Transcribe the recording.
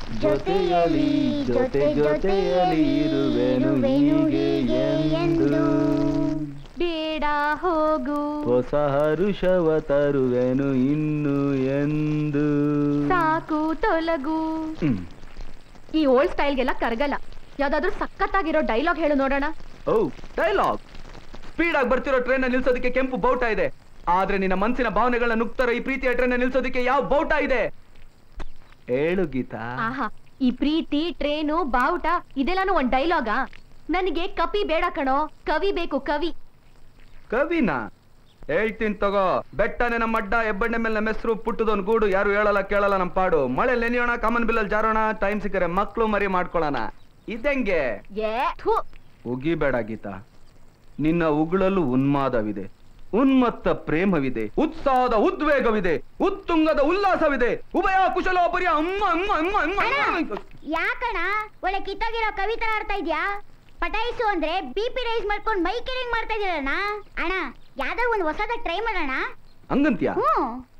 ಜೊತೆಯಲಿ ಜೊತೆ ಜೊತೆಯಲಿ ಇರುವೆನು ಹೀಗೆ ಎಂದು ಬೇಡ ಹೋಗು ಹೊಸ ಹರುಷವ ತರುವೆನು ಇನ್ನು ಎಂದು ಸಾಕು ತೊಲಗು ಹ್ಮ್. ಈ ಓಲ್ಡ್ ಸ್ಟೈಲ್ಗೆಲ್ಲ ಕರಗಲ್ಲ ಯಾವ್ದಾದ್ರು ಸಖತ್ತಾಗಿರೋ ಡೈಲಾಗ್ ಹೇಳು ನೋಡೋಣ ಓ ಡೈಲಾಗ್ ಸ್ಪೀಡ್ ಆಗಿ ಬರ್ತಿರೋ ಟ್ರೈನ್ ನಿಲ್ಸೋದಕ್ಕೆ ಕೆಂಪು ಬೌಟ ಇದೆ ಆದ್ರೆ ನಿನ್ನ ಮನಸ್ಸಿನ ಭಾವನೆಗಳನ್ನ ನುಗ್ತಾರೋ ಈ ಪ್ರೀತಿಯ ಟ್ರೈನ್ ನಿಲ್ಸೋದಕ್ಕೆ ಯಾವ ಬೌಟ ಇದೆ ಹೇಳು ಗೀತಾ ಆಹಾ ಈ ಪ್ರೀತಿ ಟ್ರೇನು ಬಾವುಟ ಇದೆಲ್ಲಾನು ಒಂದ್ ಡೈಲಾಗಾ ನನಗೆ ಕಪಿ ಬೇಡ ಕಣೋ ಕವಿ ಬೇಕು ಕವಿ ಕವಿನ ಹೇಳ್ತೀನಿ ತಗೋ ಬೆಟ್ಟನೆ ನಮ್ಮ ಅಡ್ಡ ಹೆಬ್ಬಣ್ಣೆ ಮೇಲೆ ನಮ್ಮ ಹೆಸರು ಪುಟ್ಟದೊಂದು ಗೂಡು ಯಾರು ಹೇಳಲ್ಲ ಕೇಳಲ್ಲ ನಮ್ಮ ಪಾಡು ಮಳೆ ನೆನೆಯೋಣ ಕಾಮನ್ ಬಿಲ್ಲಲ್ಲಿ ಜಾರೋಣ ಟೈಮ್ ಸಿಕ್ಕರೆ ಮಕ್ಳು ಮರಿ ಮಾಡ್ಕೊಳ್ಳೋಣ ಇದಂಗೆ ಏ ಥು ಉಗಿಬೇಡ ಗೀತಾ ನಿನ್ನ ಉಗುಳಲು ಉನ್ಮಾದವಿದೆ ಉನ್ಮತ್ತ ಪ್ರೇಮವಿದೆ ಉತ್ಸಾಹದ ಉದ್ವೇಗವಿದೆ ಉತ್ತುಂಗದ ಉಲ್ಲಾಸವಿದೆ ಉಭಯ ಕುಶಲೋಪರಿಯ ಅಮ್ಮ ಅಮ್ಮ ಅಮ್ಮ ಅಮ್ಮ ಅಮ್ಮ. ಯಾಕಣ ಒಳ್ಳೆ ಕಿತ್ತೋಗಿರೋ ಕವಿತಾ ಆಡ್ತಾ ಇದ್ಯಾ ಪಟಾಯಿಸು ಅಂದ್ರೆ ಬಿ ಪಿ ರೈಸ್ ಮಾಡ್ಕೊಂಡು ಮೈ ಕೆರಿಂಗ್ ಮಾಡ್ತಾ ಇದೀರಣ್ಣ ಅಣ್ಣ ಯಾವ್ದೋ ಒಂದು ಹೊಸದ ಟ್ರೈ ಮಾಡೋಣ ಹಂಗಂತ್ಯಾ ಹ್ಞೂ